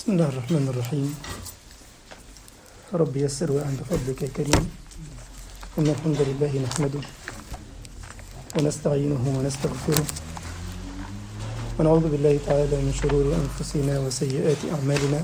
بسم الله الرحمن الرحيم رب يسر وأن بفضلك يا كريم إن الحمد لله نحمده ونستعينه ونستغفره ونعوذ بالله تعالى من شرور أنفسنا وسيئات أعمالنا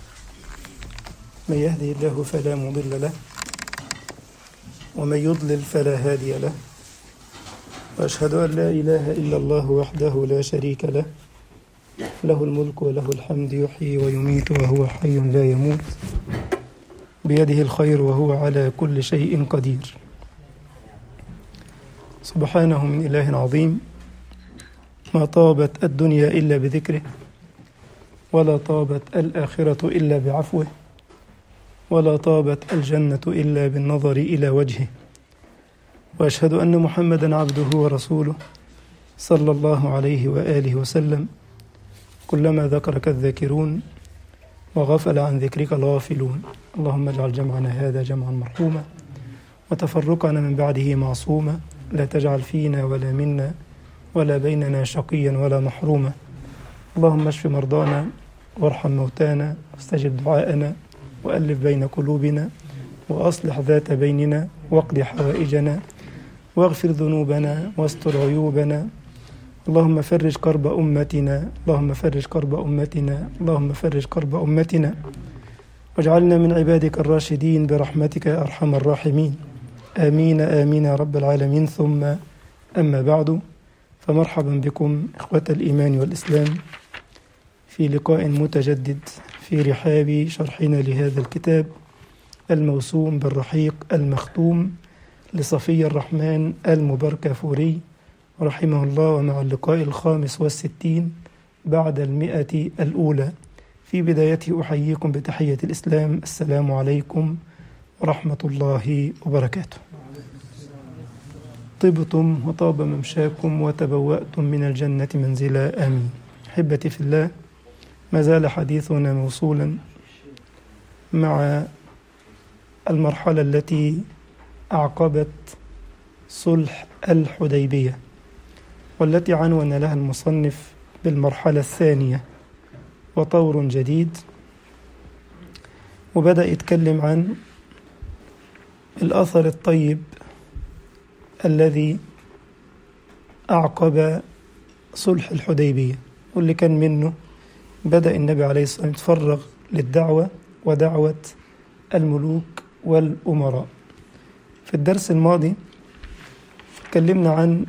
من يهده الله فلا مضل له ومن يضلل فلا هادي له وأشهد أن لا إله إلا الله وحده لا شريك له له الملك وله الحمد يحيي ويميت وهو حي لا يموت بيده الخير وهو على كل شيء قدير سبحانه من إله عظيم ما طابت الدنيا إلا بذكره ولا طابت الآخرة إلا بعفوه ولا طابت الجنة إلا بالنظر إلى وجهه وأشهد أن محمدا عبده ورسوله صلى الله عليه وآله وسلم كلما ذكرك الذاكرون وغفل عن ذكرك الغافلون اللهم اجعل جمعنا هذا جمعا مرحوما وتفرقنا من بعده معصوما لا تجعل فينا ولا منا ولا بيننا شقيا ولا محروما اللهم اشف مرضانا وارحم موتانا واستجب دعاءنا وألف بين قلوبنا وأصلح ذات بيننا واقض حوائجنا واغفر ذنوبنا واستر عيوبنا اللهم فرج كرب أمتنا اللهم فرج كرب أمتنا اللهم فرج كرب أمتنا واجعلنا من عبادك الراشدين برحمتك يا أرحم الراحمين آمين آمين يا رب العالمين ثم أما بعد فمرحبا بكم إخوة الإيمان والإسلام في لقاء متجدد في رحاب شرحنا لهذا الكتاب الموسوم بالرحيق المختوم لصفي الرحمن المبركفوري رحمه الله ومع اللقاء الخامس والستين بعد المئة الأولى في بدايته أحييكم بتحية الإسلام السلام عليكم ورحمة الله وبركاته طبتم وطاب ممشاكم وتبوأتم من الجنة منزلا آمين أحبتي في الله ما زال حديثنا موصولا مع المرحلة التي أعقبت صلح الحديبية والتي عنون لها المصنف بالمرحلة الثانية وطور جديد وبدأ يتكلم عن الأثر الطيب الذي أعقب صلح الحديبية واللي كان منه بدأ النبي عليه الصلاة والسلام يتفرغ للدعوة ودعوة الملوك والأمراء في الدرس الماضي تكلمنا عن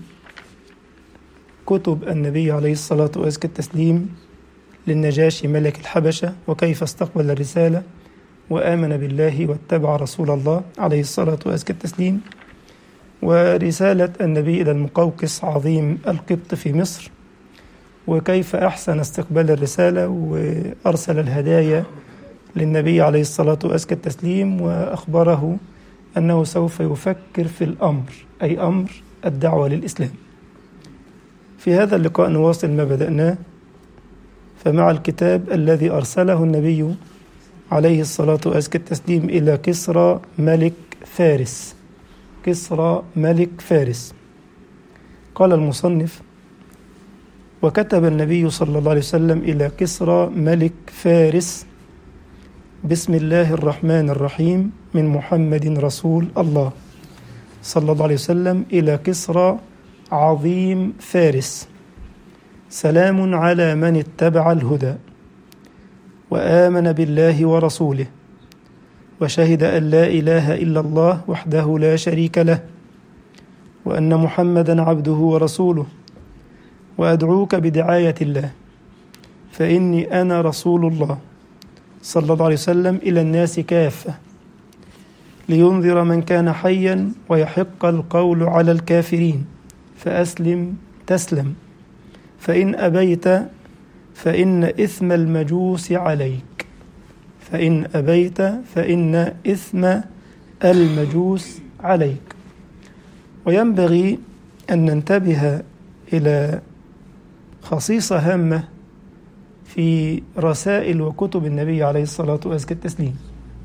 كتب النبي عليه الصلاة وأزكى التسليم للنجاشي ملك الحبشة وكيف استقبل الرسالة وآمن بالله واتبع رسول الله عليه الصلاة وأزكى التسليم ورسالة النبي إلى المقوقس عظيم القبط في مصر وكيف أحسن استقبال الرسالة وأرسل الهدايا للنبي عليه الصلاة وأزكى التسليم وأخبره أنه سوف يفكر في الأمر أي أمر الدعوة للإسلام في هذا اللقاء نواصل ما بدأناه فمع الكتاب الذي أرسله النبي عليه الصلاة وأزكى التسليم إلى كسرى ملك فارس كسرى ملك فارس قال المصنف وكتب النبي صلى الله عليه وسلم إلى كسرى ملك فارس بسم الله الرحمن الرحيم من محمد رسول الله صلى الله عليه وسلم إلى كسرى عظيم فارس سلام على من اتبع الهدى وآمن بالله ورسوله وشهد أن لا إله إلا الله وحده لا شريك له وأن محمدا عبده ورسوله وأدعوك بدعاية الله فإني أنا رسول الله صلى الله عليه وسلم إلى الناس كافة لينذر من كان حيا ويحق القول على الكافرين فأسلم تسلم فإن أبيت فإن إثم المجوس عليك فإن أبيت فإن إثم المجوس عليك وينبغي أن ننتبه إلى خصيصة هامة في رسائل وكتب النبي عليه الصلاة وأزكى التسليم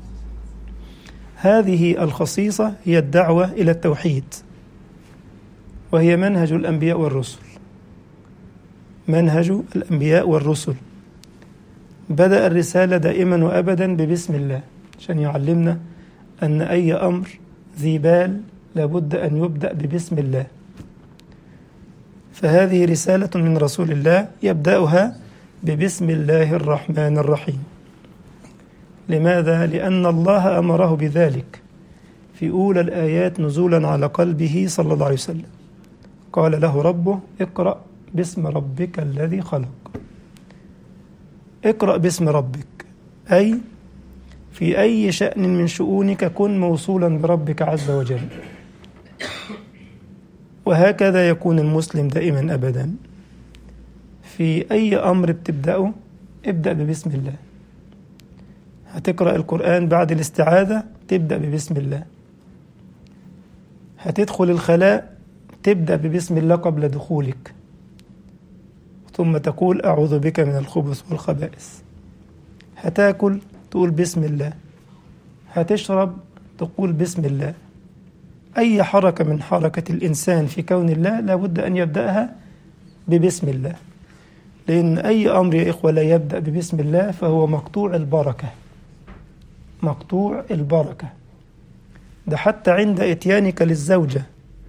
هذه الخصيصة هي الدعوة إلى التوحيد وهي منهج الأنبياء والرسل منهج الأنبياء والرسل بدأ الرسالة دائما وأبدا ببسم الله عشان يعلمنا أن أي أمر ذي بال لابد أن يبدأ ببسم الله فهذه رسالة من رسول الله يبدأها ببسم الله الرحمن الرحيم لماذا؟ لأن الله أمره بذلك في أولى الآيات نزولا على قلبه صلى الله عليه وسلم قال له ربه اقرأ باسم ربك الذي خلق اقرأ باسم ربك أي في أي شأن من شؤونك كن موصولا بربك عز وجل وهكذا يكون المسلم دائما أبدا في أي أمر بتبدأه ابدأ ببسم الله هتقرأ القرآن بعد الاستعاذة تبدأ ببسم الله هتدخل الخلاء تبدأ ببسم الله قبل دخولك ثم تقول أعوذ بك من الخبث والخبائث هتاكل تقول بسم الله هتشرب تقول بسم الله أي حركة من حركة الإنسان في كون الله لابد أن يبدأها ببسم الله لأن أي أمر يا إخوة لا يبدأ ببسم الله فهو مقطوع البركة مقطوع البركة ده حتى عند إتيانك للزوجة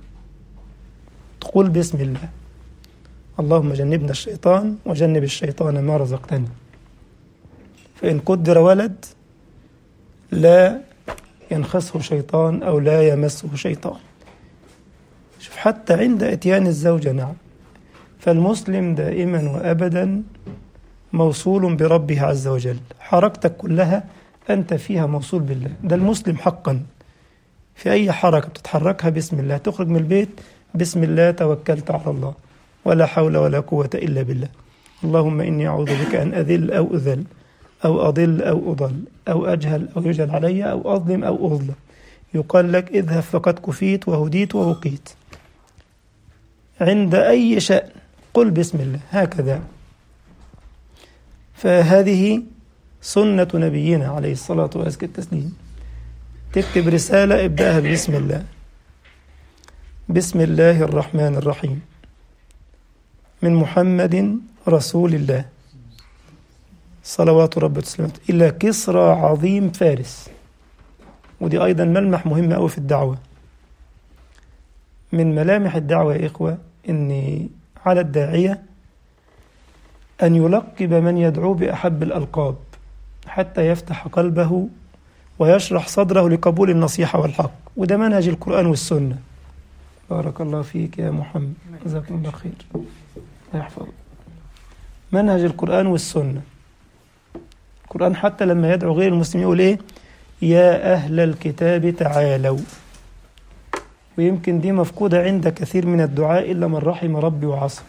تقول بسم الله اللهم جنبنا الشيطان وجنب الشيطان ما رزقتني فإن قدر ولد لا ينخسه شيطان أو لا يمسه شيطان شوف حتى عند إتيان الزوجة نعم فالمسلم دائما وأبدا موصول بربه عز وجل حركتك كلها أنت فيها موصول بالله ده المسلم حقا في أي حركة بتتحركها بسم الله تخرج من البيت بسم الله توكلت على الله ولا حول ولا قوة إلا بالله اللهم إني أعوذ بك أن أذل أو أذل أو أضل أو أضل أو أجهل أو يجهل علي أو أظلم أو أظلم يقال لك اذهب فقد كفيت وهديت ووقيت عند أي شأن قل بسم الله هكذا فهذه سنة نبينا عليه الصلاة وأزكى التسليم تكتب رسالة ابدأها بسم الله بسم الله الرحمن الرحيم من محمد رسول الله صلوات رب وسلامته إلى كسرى عظيم فارس ودي أيضا ملمح مهم أوي في الدعوة من ملامح الدعوة يا إخوة إن على الداعية أن يلقب من يدعو بأحب الألقاب حتى يفتح قلبه ويشرح صدره لقبول النصيحة والحق وده منهج القرآن والسنة بارك الله فيك يا محمد جزاكم الله خير الله يحفظك منهج القرآن والسنة القرآن حتى لما يدعو غير المسلمين يقول إيه يا أهل الكتاب تعالوا ويمكن دي مفقودة عند كثير من الدعاء إلا من رحم ربي وعصى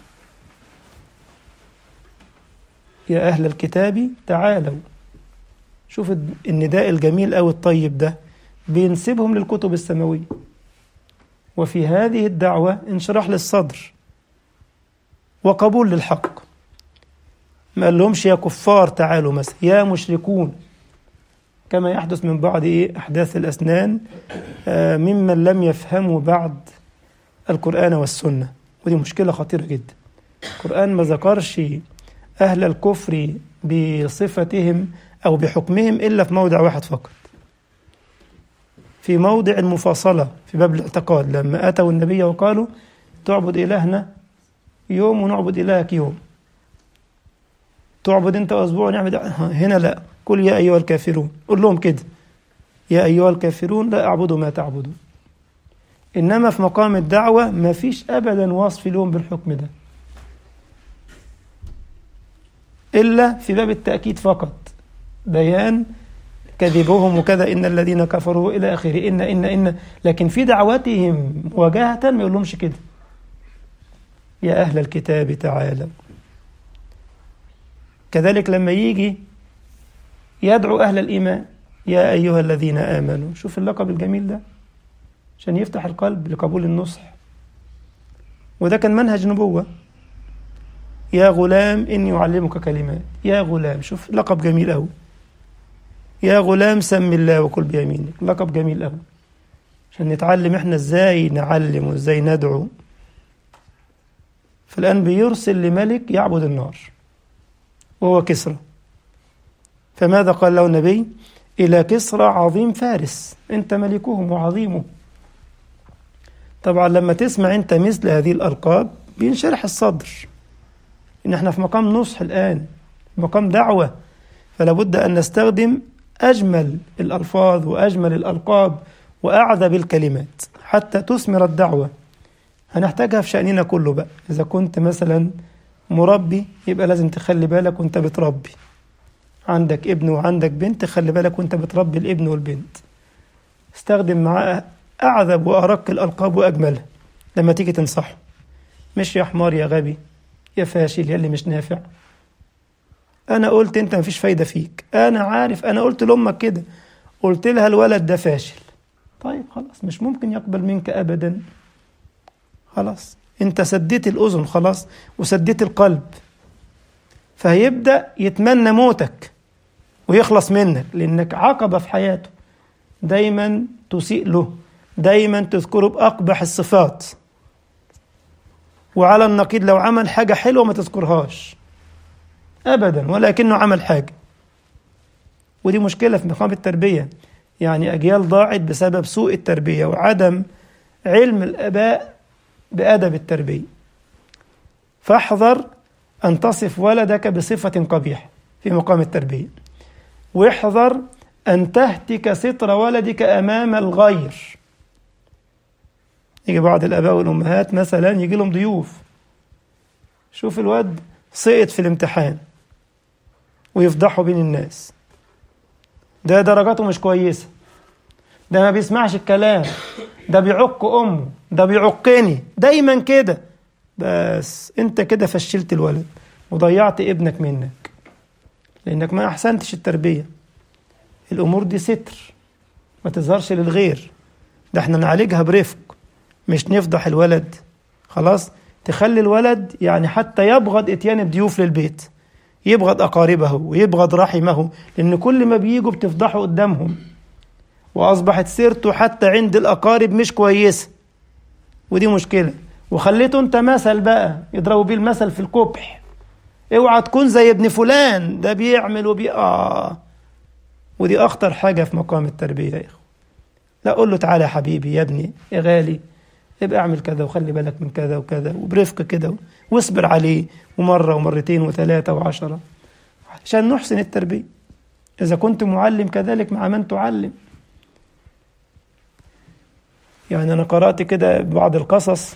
يا أهل الكتاب تعالوا شوف النداء الجميل أو الطيب ده بينسبهم للكتب السماوية وفي هذه الدعوة انشراح للصدر وقبول للحق ما قال لهمش يا كفار تعالوا مثلا يا مشركون كما يحدث من بعض إيه أحداث الأسنان آه ممن لم يفهموا بعد القرآن والسنة ودي مشكلة خطيرة جدا القرآن ما ذكرش أهل الكفر بصفتهم أو بحكمهم إلا في موضع واحد فقط في موضع المفاصلة في باب الاعتقاد لما أتوا النبي وقالوا تعبد إلهنا يوم ونعبد إلهك يوم تعبد أنت أسبوع ونعبد هنا لا قل يا أيها الكافرون قل لهم كده يا أيها الكافرون لا أعبد ما تعبدون إنما في مقام الدعوة ما فيش أبدا وصف لهم بالحكم ده إلا في باب التأكيد فقط بيان كذبهم وكذا إن الذين كفروا إلى آخره إن إن إن لكن في دعوتهم مواجهة ما يقولهمش كده يا أهل الكتاب تعالوا كذلك لما يجي يدعو أهل الإيمان يا أيها الذين آمنوا شوف اللقب الجميل ده عشان يفتح القلب لقبول النصح وده كان منهج نبوة يا غلام إني أعلمك كلمات يا غلام شوف لقب جميل أوي يا غلام سم الله وكل بيمينك لقب جميل أوي عشان نتعلم احنا ازاي نعلم وازاي ندعو فالآن بيرسل لملك يعبد النار وهو كسرى فماذا قال له النبي إلى كسرى عظيم فارس أنت ملكهم وعظيمه طبعا لما تسمع أنت مثل هذه الألقاب بينشرح الصدر إن احنا في مقام نصح الآن مقام دعوة فلا بد أن نستخدم أجمل الألفاظ وأجمل الألقاب وأعذب الكلمات حتى تثمر الدعوة هنحتاجها في شأننا كله بقى إذا كنت مثلا مربي يبقى لازم تخلي بالك وانت بتربي عندك ابن وعندك بنت خلي بالك وانت بتربي الابن والبنت استخدم معاه أعذب وأرق الألقاب وأجملها لما تيجي تنصحه مش يا حمار يا غبي يا فاشل يا اللي مش نافع أنا قلت أنت مفيش فايدة فيك أنا عارف أنا قلت لأمك كده قلت لها الولد ده فاشل طيب خلاص مش ممكن يقبل منك أبدا خلاص أنت سديت الأذن خلاص وسديت القلب فهيبدأ يتمنى موتك ويخلص منك لأنك عقبة في حياته دايما تسيء له دايما تذكره بأقبح الصفات وعلى النقيض لو عمل حاجة حلوة ما تذكرهاش أبدا ولكنه عمل حاجة ودي مشكلة في مقام التربية يعني أجيال ضاعت بسبب سوء التربية وعدم علم الآباء بأدب التربية فاحذر أن تصف ولدك بصفة قبيحة في مقام التربية واحذر أن تهتك ستر ولدك أمام الغير يجي بعض الآباء والأمهات مثلا يجي لهم ضيوف شوف الواد سقط في الامتحان ويفضحوا بين الناس ده درجاته مش كويسة ده ما بيسمعش الكلام ده بيعق أمه ده بيعقني دايما كده بس انت كده فشلت الولد وضيعت ابنك منك لانك ما احسنتش التربيه الامور دي ستر ما تظهرش للغير ده احنا نعالجها برفق مش نفضح الولد خلاص تخلي الولد يعني حتى يبغض اتيان الضيوف للبيت يبغض اقاربه ويبغض رحمه لان كل ما بيجوا بتفضحه قدامهم واصبحت سيرته حتى عند الاقارب مش كويسه ودي مشكله وخليته انت مثل بقى يضربوا بيه المثل في الكبح اوعى تكون زي ابن فلان ده بيعمل وبي اه ودي اخطر حاجه في مقام التربيه يا اخو لا قول له تعالى يا حبيبي يا ابني يا غالي ابقى اعمل كذا وخلي بالك من كذا وكذا وبرفق كده واصبر عليه ومره ومرتين وثلاثه وعشره عشان نحسن التربيه اذا كنت معلم كذلك مع من تعلم يعني انا قرات كده بعض القصص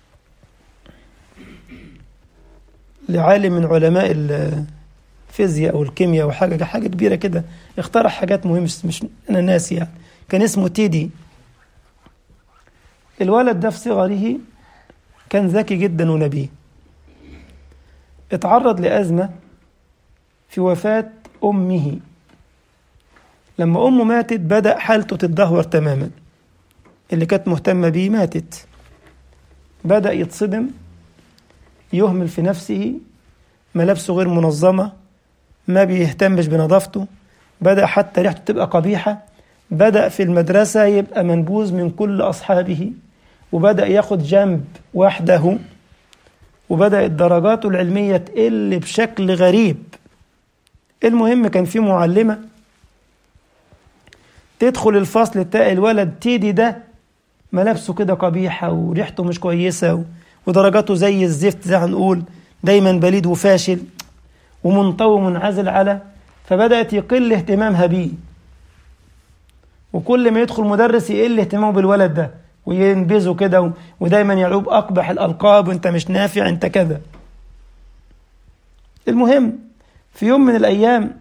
لعالم من علماء الفيزياء او الكيمياء او حاجه حاجه كبيره كده اخترع حاجات مهمه مش انا ناسي يعني كان اسمه تيدي الولد ده في صغره كان ذكي جدا ونبيه اتعرض لأزمة في وفاة أمه لما أمه ماتت بدأ حالته تتدهور تماما اللي كانت مهتمة بيه ماتت بدأ يتصدم يهمل في نفسه ملابسه غير منظمة ما بيهتمش بنظافته بدأ حتى ريحته تبقى قبيحة بدأ في المدرسة يبقى منبوذ من كل أصحابه وبدأ ياخد جنب وحده وبدأت درجاته العلمية تقل بشكل غريب المهم كان في معلمة تدخل الفصل تلاقي الولد تيدي ده ملابسه كده قبيحة وريحته مش كويسة ودرجاته زي الزفت زي هنقول دايما بليد وفاشل ومنطوي ومنعزل على فبدأت يقل اهتمامها بيه وكل ما يدخل مدرس يقل اهتمامه بالولد ده وينبذه كده ودايما يعوب أقبح الألقاب وانت مش نافع انت كذا المهم في يوم من الأيام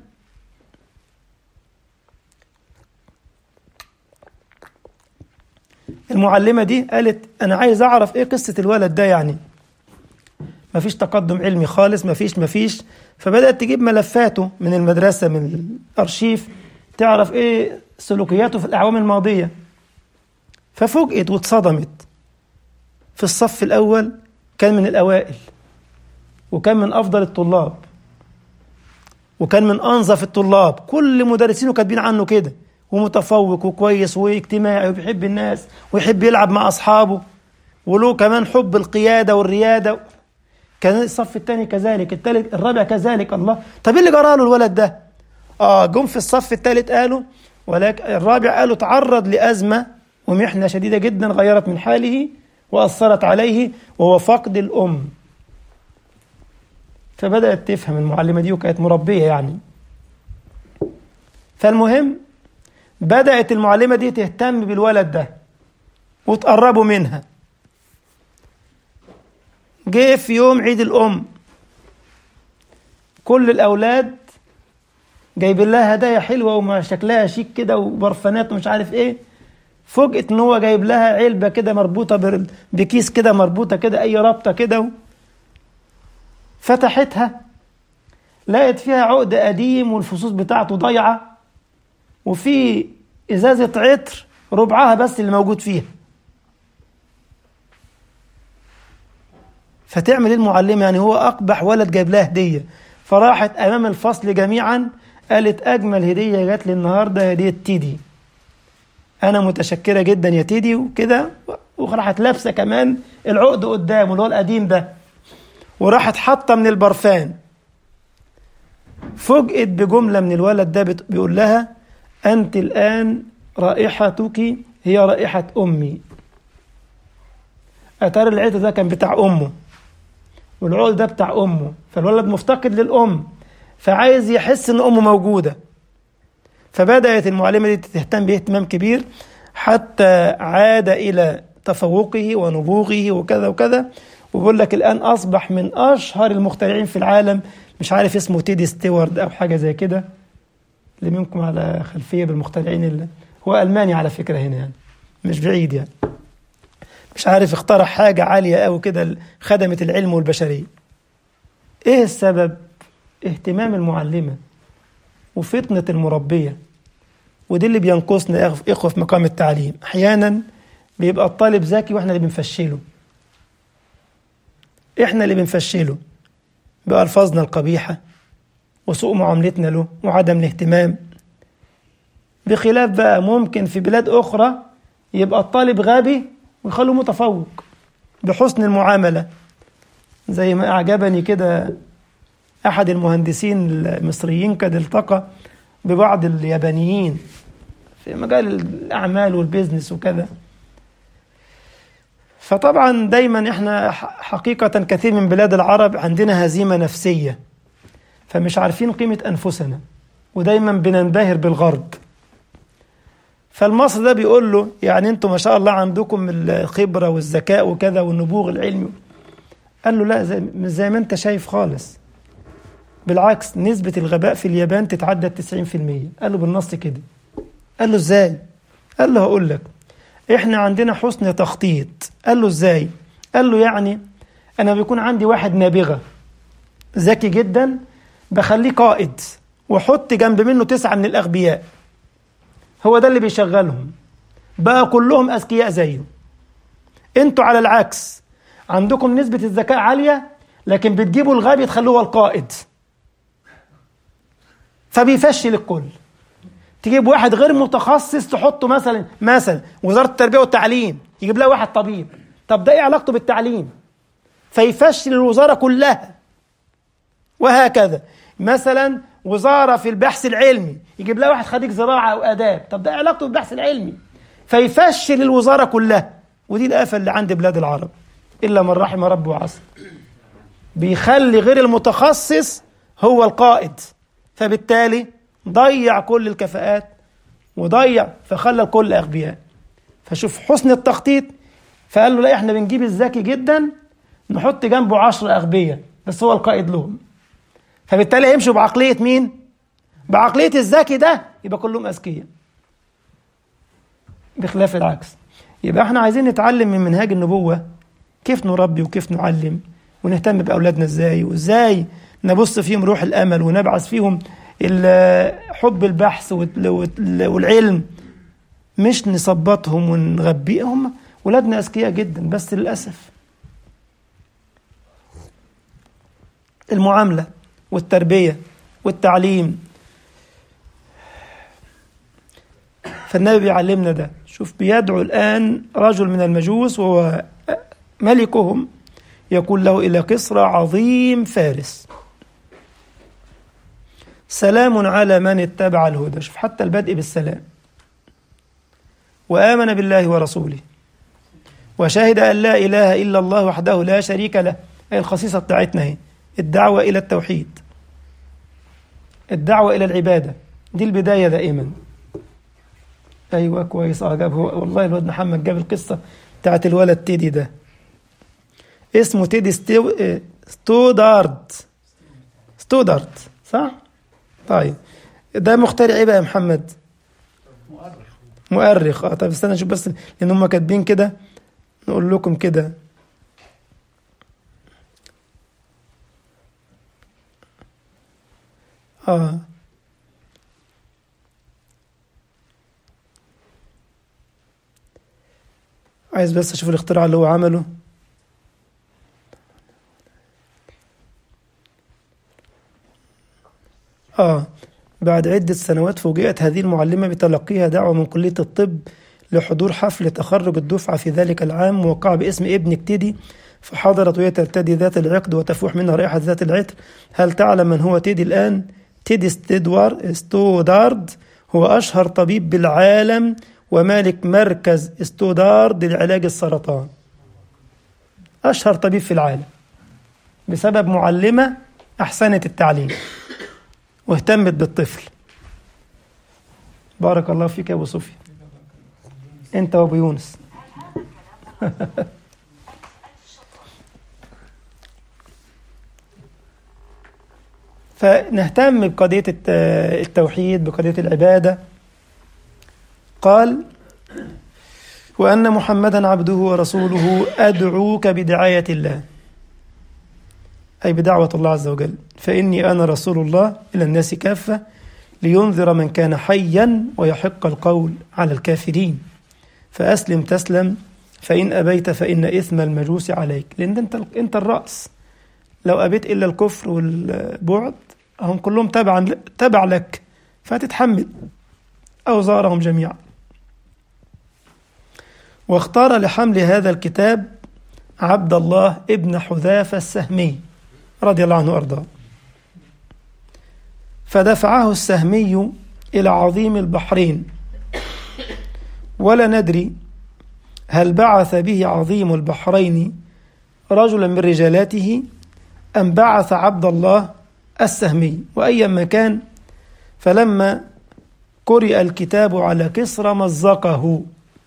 المعلمة دي قالت أنا عايز أعرف إيه قصة الولد ده يعني مفيش تقدم علمي خالص مفيش مفيش فبدأت تجيب ملفاته من المدرسة من الأرشيف تعرف إيه سلوكياته في الأعوام الماضية ففوجئت واتصدمت في الصف الأول كان من الأوائل وكان من أفضل الطلاب وكان من أنظف الطلاب كل مدرسينه كاتبين عنه كده ومتفوق وكويس واجتماعي وبيحب الناس ويحب يلعب مع أصحابه وله كمان حب القيادة والريادة كان الصف الثاني كذلك الثالث الرابع كذلك الله طب ايه اللي جرى له الولد ده اه جم في الصف الثالث قالوا ولكن الرابع قالوا تعرض لأزمة ومحنة شديدة جدا غيرت من حاله وأثرت عليه وهو فقد الأم فبدأت تفهم المعلمة دي وكانت مربية يعني فالمهم بدأت المعلمة دي تهتم بالولد ده وتقربوا منها جه في يوم عيد الأم كل الأولاد جايبين لها هدايا حلوة وما شكلها شيك كده وبرفانات ومش عارف إيه فوجئت إن هو جايب لها علبة كده مربوطة بكيس كده مربوطة كده أي رابطة كده فتحتها لقت فيها عقد قديم والفصوص بتاعته ضايعة وفي إزازة عطر ربعها بس اللي موجود فيها فتعمل ايه المعلمه يعني هو اقبح ولد جايب لها هديه فراحت امام الفصل جميعا قالت اجمل هديه جات لي النهارده هديه تيدي انا متشكره جدا يا تيدي وكده وراحت لابسه كمان العقد قدامه اللي هو القديم ده وراحت حاطه من البرفان فوجئت بجمله من الولد ده بيقول لها انت الان رائحتك هي رائحه امي اتاري العطر ده كان بتاع امه والعقد ده بتاع امه فالولد مفتقد للام فعايز يحس ان امه موجوده فبدات المعلمه دي تهتم بيه اهتمام كبير حتى عاد الى تفوقه ونبوغه وكذا وكذا وبيقول لك الان اصبح من اشهر المخترعين في العالم مش عارف اسمه تيدي ستيوارد او حاجه زي كده اللي منكم على خلفيه بالمخترعين اللي هو الماني على فكره هنا يعني مش بعيد يعني مش عارف اخترع حاجة عالية أوي كده خدمت العلم والبشرية إيه السبب؟ اهتمام المعلمة وفطنة المربية ودي اللي بينقصنا يا إخوة في مقام التعليم أحيانا بيبقى الطالب ذكي وإحنا اللي بنفشله إحنا اللي بنفشله بألفاظنا القبيحة وسوء معاملتنا له وعدم الاهتمام بخلاف بقى ممكن في بلاد أخرى يبقى الطالب غبي ويخلوه متفوق بحسن المعاملة زي ما أعجبني كده أحد المهندسين المصريين قد التقى ببعض اليابانيين في مجال الأعمال والبيزنس وكذا فطبعا دايما احنا حقيقة كثير من بلاد العرب عندنا هزيمة نفسية فمش عارفين قيمة أنفسنا ودايما بننبهر بالغرب فالمصري ده بيقول له يعني انتم ما شاء الله عندكم الخبرة والذكاء وكذا والنبوغ العلمي قال له لا زي, مش زي ما انت شايف خالص بالعكس نسبة الغباء في اليابان تتعدى 90% قال له بالنص كده قال له ازاي قال له هقول لك احنا عندنا حسن تخطيط قال له ازاي قال له يعني انا بيكون عندي واحد نابغة ذكي جدا بخليه قائد واحط جنب منه تسعة من الأغبياء هو ده اللي بيشغلهم بقى كلهم أذكياء زيه انتوا على العكس عندكم نسبة الذكاء عالية لكن بتجيبوا الغبي تخلوه هو القائد فبيفشل الكل تجيب واحد غير متخصص تحطه مثلا مثلا وزارة التربية والتعليم يجيب لها واحد طبيب طب ده ايه علاقته بالتعليم فيفشل الوزارة كلها وهكذا مثلا وزاره في البحث العلمي يجيب لها واحد خريج زراعه او اداب طب ده علاقته بالبحث العلمي فيفشل الوزاره كلها ودي الافه اللي عند بلاد العرب الا من رحم ربه وعصى بيخلي غير المتخصص هو القائد فبالتالي ضيع كل الكفاءات وضيع فخلى الكل اغبياء فشوف حسن التخطيط فقال له لا احنا بنجيب الذكي جدا نحط جنبه عشر اغبياء بس هو القائد لهم فبالتالي هيمشوا بعقلية مين؟ بعقلية الذكي ده يبقى كلهم أذكياء بخلاف العكس يبقى احنا عايزين نتعلم من منهاج النبوة كيف نربي وكيف نعلم ونهتم بأولادنا ازاي وازاي نبص فيهم روح الأمل ونبعث فيهم حب البحث والعلم مش نثبطهم ونغبيهم ولادنا أذكياء جدا بس للأسف المعاملة والتربية والتعليم فالنبي بيعلمنا ده شوف بيدعو الآن رجل من المجوس وهو ملكهم يقول له إلى قصر عظيم فارس سلام على من اتبع الهدى شوف حتى البدء بالسلام وآمن بالله ورسوله وشهد أن لا إله إلا الله وحده لا شريك له أي الخصيصة بتاعتنا هي الدعوة إلى التوحيد الدعوة إلى العبادة دي البداية دائما أيوة كويس أه جاب هو والله الواد محمد جاب القصة بتاعت الولد تيدي ده اسمه تيدي ستو... ستودارد ستودارد صح؟ طيب ده مخترع ايه بقى يا محمد؟ مؤرخ مؤرخ اه طب استنى نشوف بس لان هم كاتبين كده نقول لكم كده اه عايز بس اشوف الاختراع اللي هو عمله اه بعد عدة سنوات فوجئت هذه المعلمة بتلقيها دعوة من كلية الطب لحضور حفل تخرج الدفعة في ذلك العام موقعة باسم ابن اكتدي فحضرت وهي ترتدي ذات العقد وتفوح منها رائحة ذات العطر هل تعلم من هو تيدي الآن؟ تيدي ستيدوار ستودارد هو أشهر طبيب بالعالم ومالك مركز ستودارد لعلاج السرطان أشهر طبيب في العالم بسبب معلمة أحسنت التعليم واهتمت بالطفل بارك الله فيك يا أبو سفيان أنت وأبو يونس فنهتم بقضية الت- التوحيد بقضية العبادة قال وأن محمدا عبده ورسوله أدعوك بدعاية الله أي بدعوة الله عز وجل فإني أنا رسول الله إلى الناس كافة لينذر من كان حيا ويحق القول على الكافرين فأسلم تسلم فإن أبيت فإن إثم المجوس عليك لأن أنت أنت الرأس لو أبيت إلا الكفر والبعد هم كلهم تبعا تبع لك فتتحمل أوزارهم جميعا واختار لحمل هذا الكتاب عبد الله ابن حذافة السهمي رضي الله عنه وأرضاه فدفعه السهمي إلى عظيم البحرين ولا ندري هل بعث به عظيم البحرين رجلا من رجالاته أم بعث عبد الله السهمي وأيا ما كان فلما قرئ الكتاب على كسرى مزقه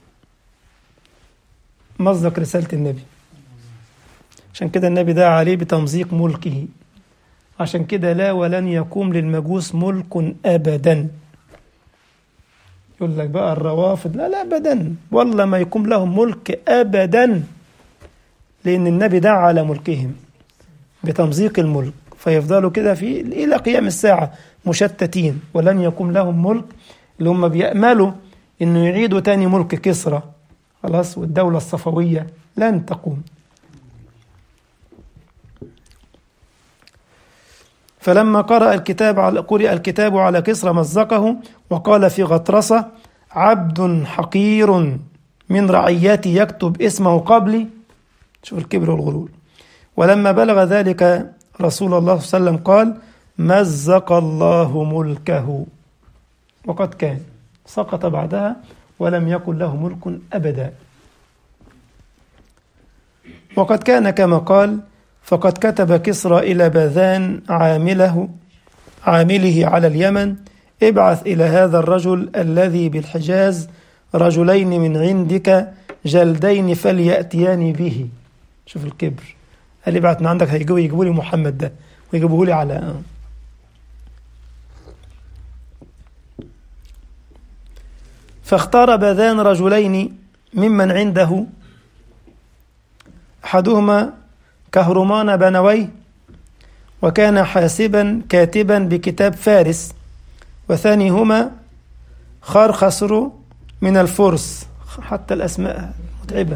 مزق رسالة النبي عشان كده النبي دعا عليه بتمزيق ملكه عشان كده لا ولن يقوم للمجوس ملك أبدا يقول لك بقى الروافض لا لا أبدا والله ما يقوم لهم ملك أبدا لأن النبي دعا على ملكهم بتمزيق الملك فيفضلوا كده في إلى قيام الساعة مشتتين ولن يقوم لهم ملك اللي هم بيأملوا إنه يعيدوا تاني ملك كسرى خلاص والدولة الصفوية لن تقوم فلما قرأ الكتاب على قرئ الكتاب على كسرى مزقه وقال في غطرسة عبد حقير من رعيتي يكتب اسمه قبلي شوف الكبر والغرور ولما بلغ ذلك رسول الله صلى الله عليه وسلم قال مزق الله ملكه وقد كان سقط بعدها ولم يكن له ملك أبدا وقد كان كما قال فقد كتب كسرى إلى باذان عامله عامله على اليمن ابعث إلى هذا الرجل الذي بالحجاز رجلين من عندك جلدين فليأتياني به شوف الكبر قال لي ابعت من عندك هيجوا يجيبوا لي محمد ده ويجيبوه لي على آه. فاختار باذان رجلين ممن عنده احدهما كهرمان بنويه وكان حاسبا كاتبا بكتاب فارس وثانيهما خرخسر من الفرس حتى الاسماء متعبه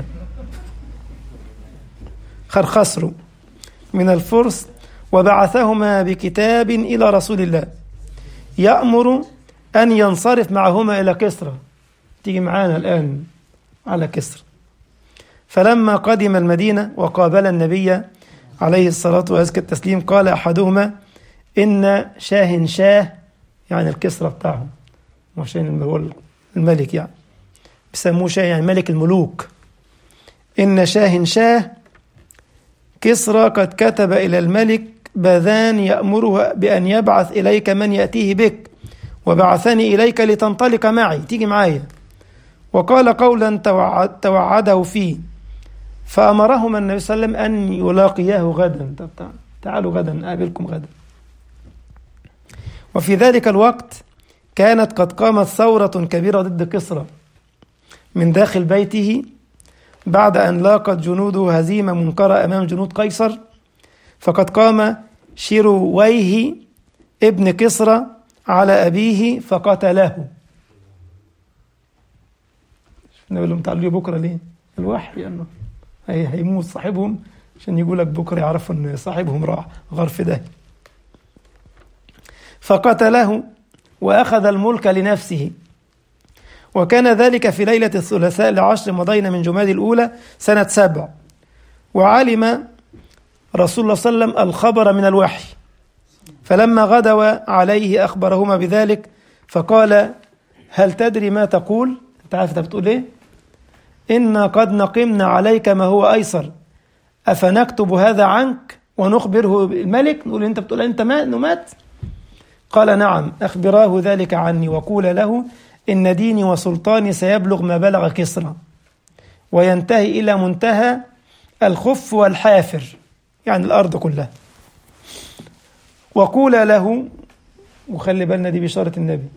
خرخسر من الفرس وبعثهما بكتاب الى رسول الله يامر ان ينصرف معهما الى كسرى تيجي معانا الان على كسرى فلما قدم المدينة وقابل النبي عليه الصلاة وأزكى التسليم قال أحدهما إن شاه شاه يعني الكسرى بتاعهم عشان هو الملك يعني بيسموه شاه يعني ملك الملوك إن شاه شاه كسرى قد كتب إلى الملك باذان يأمره بأن يبعث إليك من يأتيه بك وبعثني إليك لتنطلق معي تيجي معايا وقال قولا توعد توعده فيه فأمرهما النبي صلى الله عليه وسلم أن يلاقياه غدا طب تعالوا غدا أقابلكم غدا وفي ذلك الوقت كانت قد قامت ثورة كبيرة ضد كسرى من داخل بيته بعد أن لاقت جنوده هزيمة منكرة أمام جنود قيصر فقد قام شيرويه ابن كسرى على أبيه فقتله نقول لهم تعالوا بكرة ليه الوحي أنه هي هيموت صاحبهم عشان يقول لك بكرة يعرفوا أن صاحبهم راح غرف ده فقتله وأخذ الملك لنفسه وكان ذلك في ليلة الثلاثاء لعشر مضينا من جماد الأولى سنة سبع وعلم رسول الله صلى الله عليه وسلم الخبر من الوحي فلما غدوا عليه أخبرهما بذلك فقال هل تدري ما تقول أنت عارف أنت بتقول إيه إنا قد نقمنا عليك ما هو أيسر أفنكتب هذا عنك ونخبره الملك نقول أنت بتقول أنت مات إنه مات قال نعم أخبراه ذلك عني وقول له إن ديني وسلطاني سيبلغ ما بلغ كسرى وينتهي إلى منتهى الخف والحافر يعني الأرض كلها وقول له وخلي بالنا دي بشارة النبي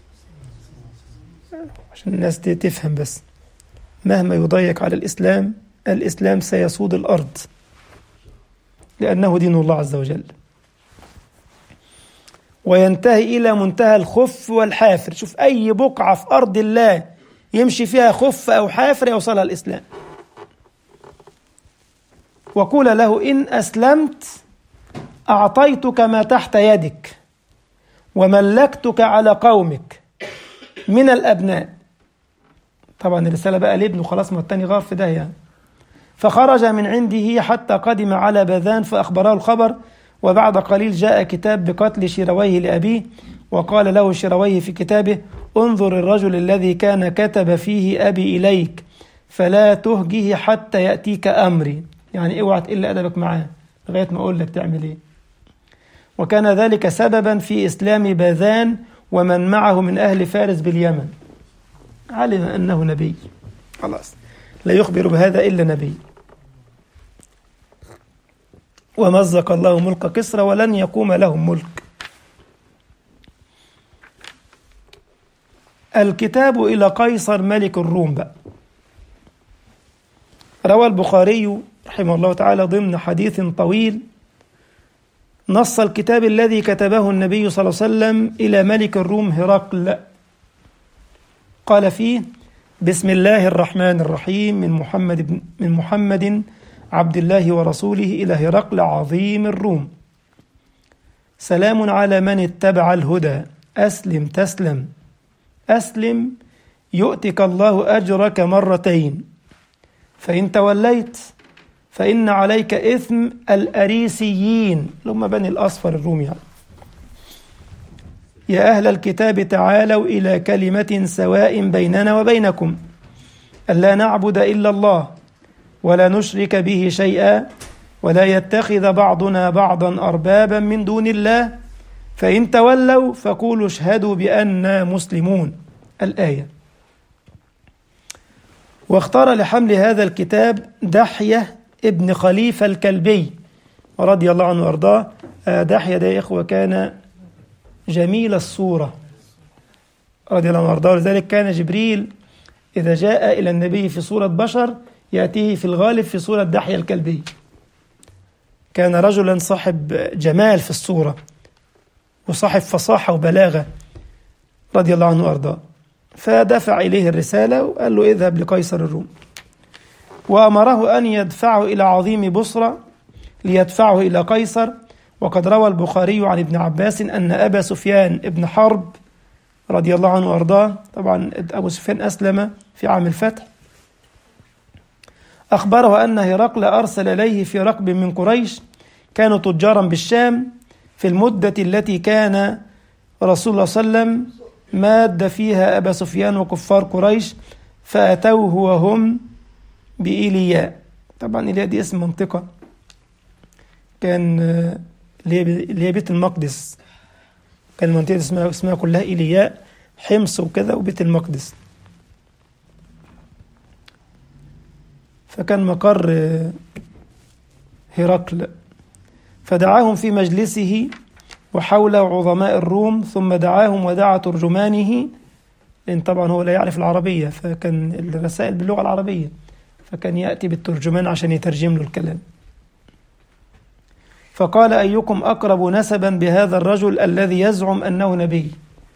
عشان الناس تفهم بس مهما يضيق على الإسلام الإسلام سيسود الأرض لأنه دين الله عز وجل وينتهي إلى منتهى الخف والحافر شوف أي بقعة في أرض الله يمشي فيها خف أو حافر يوصلها الإسلام وقول له إن أسلمت أعطيتك ما تحت يدك وملكتك على قومك من الأبناء طبعا الرسالة بقى لابنه خلاص ما التاني غار في ده يعني فخرج من عنده حتى قدم على باذان فأخبره الخبر وبعد قليل جاء كتاب بقتل شيرويه لأبيه وقال له شيرويه في كتابه انظر الرجل الذي كان كتب فيه أبي إليك فلا تهجه حتى يأتيك أمري يعني اوعى تقل أدبك معاه لغاية ما أقول لك تعمل إيه وكان ذلك سببا في إسلام باذان ومن معه من أهل فارس باليمن علم أنه نبي خلاص لا يخبر بهذا إلا نبي ومزق الله ملك كسرى ولن يقوم لهم ملك الكتاب إلى قيصر ملك الروم بقى روى البخاري رحمه الله تعالى ضمن حديث طويل نص الكتاب الذي كتبه النبي صلى الله عليه وسلم إلى ملك الروم هرقل قال فيه بسم الله الرحمن الرحيم من محمد من محمد عبد الله ورسوله إلى هرقل عظيم الروم سلام على من اتبع الهدى أسلم تسلم أسلم يؤتك الله أجرك مرتين فإن توليت فإن عليك إثم الأريسيين اللي هم بني الأصفر الروم يعني يا أهل الكتاب تعالوا إلى كلمة سواء بيننا وبينكم ألا نعبد إلا الله ولا نشرك به شيئا ولا يتخذ بعضنا بعضا أربابا من دون الله فإن تولوا فقولوا اشهدوا بأننا مسلمون الآية واختار لحمل هذا الكتاب دحية ابن خليفة الكلبي رضي الله عنه وأرضاه دحية ده يا إخوة كان جميل الصورة رضي الله عنه وأرضاه لذلك كان جبريل إذا جاء إلى النبي في صورة بشر يأتيه في الغالب في صورة دحية الكلبي كان رجلا صاحب جمال في الصورة وصاحب فصاحة وبلاغة رضي الله عنه وأرضاه فدفع إليه الرسالة وقال له اذهب لقيصر الروم وأمره أن يدفعه إلى عظيم بصرة ليدفعه إلى قيصر وقد روى البخاري عن ابن عباس أن أبا سفيان ابن حرب رضي الله عنه وأرضاه طبعا أبو سفيان أسلم في عام الفتح أخبره أن هرقل أرسل إليه في ركب من قريش كانوا تجارا بالشام في المدة التي كان رسول الله صلى الله عليه وسلم ماد فيها أبا سفيان وكفار قريش فأتوه وهم بإيلياء طبعا إيلياء دي اسم منطقة كان اللي هي بيت المقدس كان المنطقة اسمها اسمها كلها إيلياء حمص وكذا وبيت المقدس فكان مقر هرقل فدعاهم في مجلسه وحوله عظماء الروم ثم دعاهم ودعا ترجمانه لأن طبعا هو لا يعرف العربية فكان الرسائل باللغة العربية فكان يأتي بالترجمان عشان يترجم له الكلام فقال أيكم أقرب نسبا بهذا الرجل الذي يزعم أنه نبي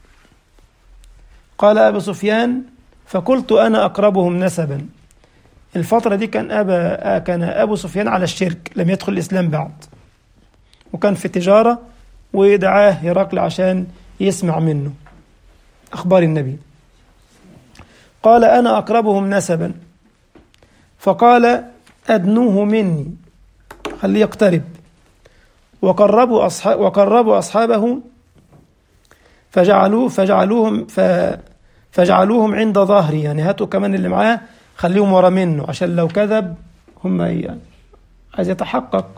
قال أبو سفيان فقلت أنا أقربهم نسبا الفترة دي كان أبا كان أبو سفيان على الشرك لم يدخل الإسلام بعد وكان في تجارة ودعاه هرقل عشان يسمع منه أخبار النبي قال أنا أقربهم نسبا فقال أدنوه مني خليه يقترب وقربوا أصحاب وقربوا أصحابه فجعلوه فجعلوهم ف فجعلوهم عند ظهري يعني هاتوا كمان اللي معاه خليهم ورا منه عشان لو كذب هم يعني عايز يتحقق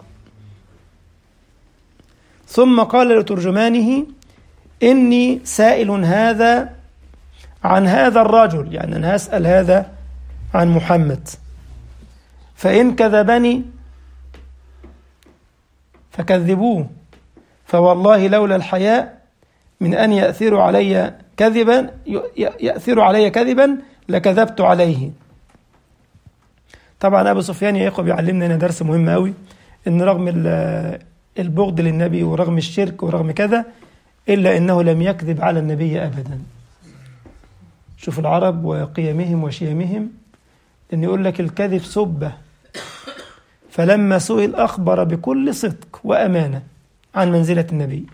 ثم قال لترجمانه إني سائل هذا عن هذا الرجل يعني أنا هسأل هذا عن محمد فإن كذبني فكذبوه فوالله لولا الحياء من أن يأثروا علي كذبا يأثروا علي كذبا لكذبت عليه طبعا أبو سفيان يا إخوة بيعلمنا هنا درس مهم أوي إن رغم البغض للنبي ورغم الشرك ورغم كذا إلا إنه لم يكذب على النبي أبدا شوف العرب وقيمهم وشيمهم إن يقول لك الكذب سبة فلما سئل أخبر بكل صدق وأمانة عن منزلة النبي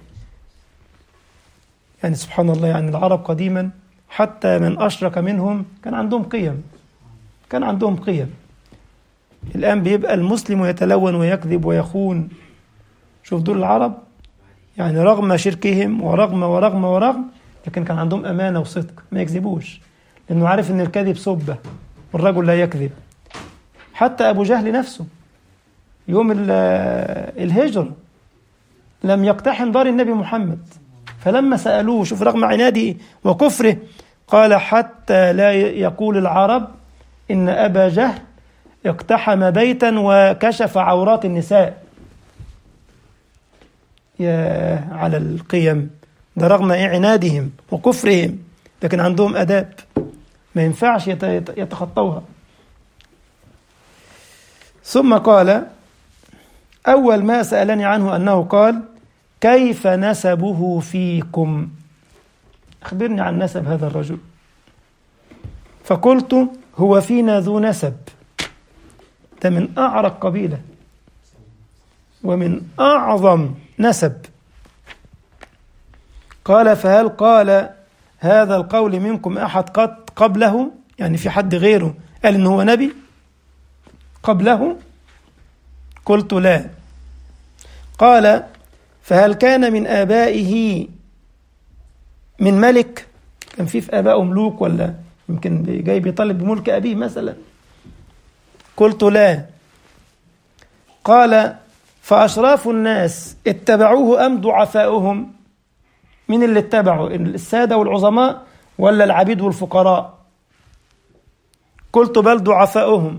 يعني سبحان الله يعني العرب قديما حتى من أشرك منهم كان عندهم قيم كان عندهم قيم الآن بيبقى المسلم يتلون ويكذب ويخون شوف دول العرب يعني رغم شركهم ورغم ورغم ورغم لكن كان عندهم أمانة وصدق ما يكذبوش لأنه عارف أن الكذب سبة والرجل لا يكذب حتى أبو جهل نفسه يوم الهجرة لم يقتحم دار النبي محمد فلما سألوه شوف رغم عناده وكفره قال حتى لا يقول العرب إن أبا جهل اقتحم بيتا وكشف عورات النساء يا على القيم ده رغم عنادهم وكفرهم لكن عندهم أداب ما ينفعش يتخطوها ثم قال أول ما سألني عنه أنه قال كيف نسبه فيكم أخبرني عن نسب هذا الرجل فقلت هو فينا ذو نسب ده من أعرق قبيلة ومن أعظم نسب قال فهل قال هذا القول منكم أحد قد قبله يعني في حد غيره قال إن هو نبي قبله قلت لا قال فهل كان من آبائه من ملك كان في في آبائه ملوك ولا يمكن جاي بيطالب بملك أبيه مثلا قلت لا قال فأشراف الناس اتبعوه أم ضعفاؤهم من اللي اتبعوا السادة والعظماء ولا العبيد والفقراء قلت بل ضعفاؤهم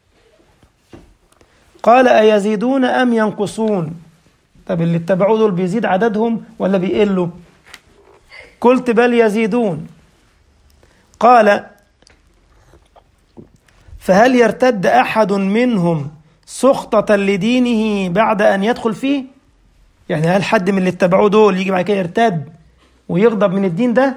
قال أيزيدون أم ينقصون طب اللي اتبعوه دول بيزيد عددهم ولا بيقلوا قلت بل يزيدون قال فهل يرتد أحد منهم سخطة لدينه بعد أن يدخل فيه يعني هل حد من اللي اتبعوه دول يجي بعد كده يرتد ويغضب من الدين ده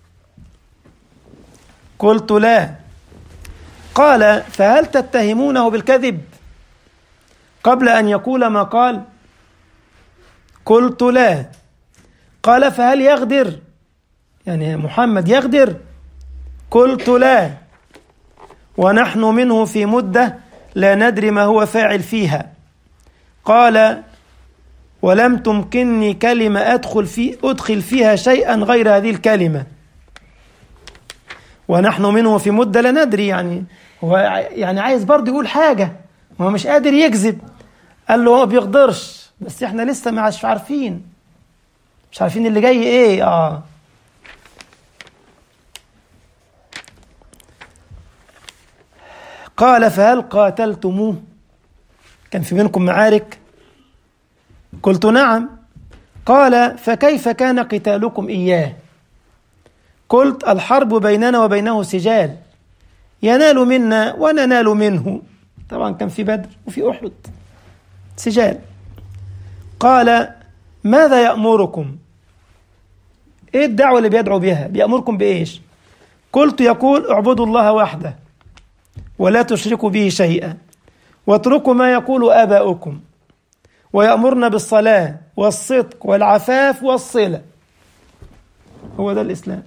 قلت لا قال فهل تتهمونه بالكذب قبل أن يقول ما قال قلت لا قال فهل يغدر يعني محمد يغدر قلت لا ونحن منه في مدة لا ندري ما هو فاعل فيها قال ولم تمكنني كلمة أدخل في أدخل فيها شيئا غير هذه الكلمة ونحن منه في مدة لا ندري يعني هو يعني عايز برضه يقول حاجة هو مش قادر يكذب قال له هو بيقدرش بس احنا لسه مش عارفين مش عارفين اللي جاي ايه اه قال فهل قاتلتموه كان في بينكم معارك قلت نعم قال فكيف كان قتالكم إياه قلت الحرب بيننا وبينه سجال ينال منا وننال منه طبعا كان في بدر وفي أحد سجال قال ماذا يأمركم ايه الدعوة اللي بيدعو بها بيأمركم بإيش قلت يقول اعبدوا الله وحده ولا تشركوا به شيئا واتركوا ما يقول آباؤكم ويأمرنا بالصلاة والصدق والعفاف والصلة هو ده الإسلام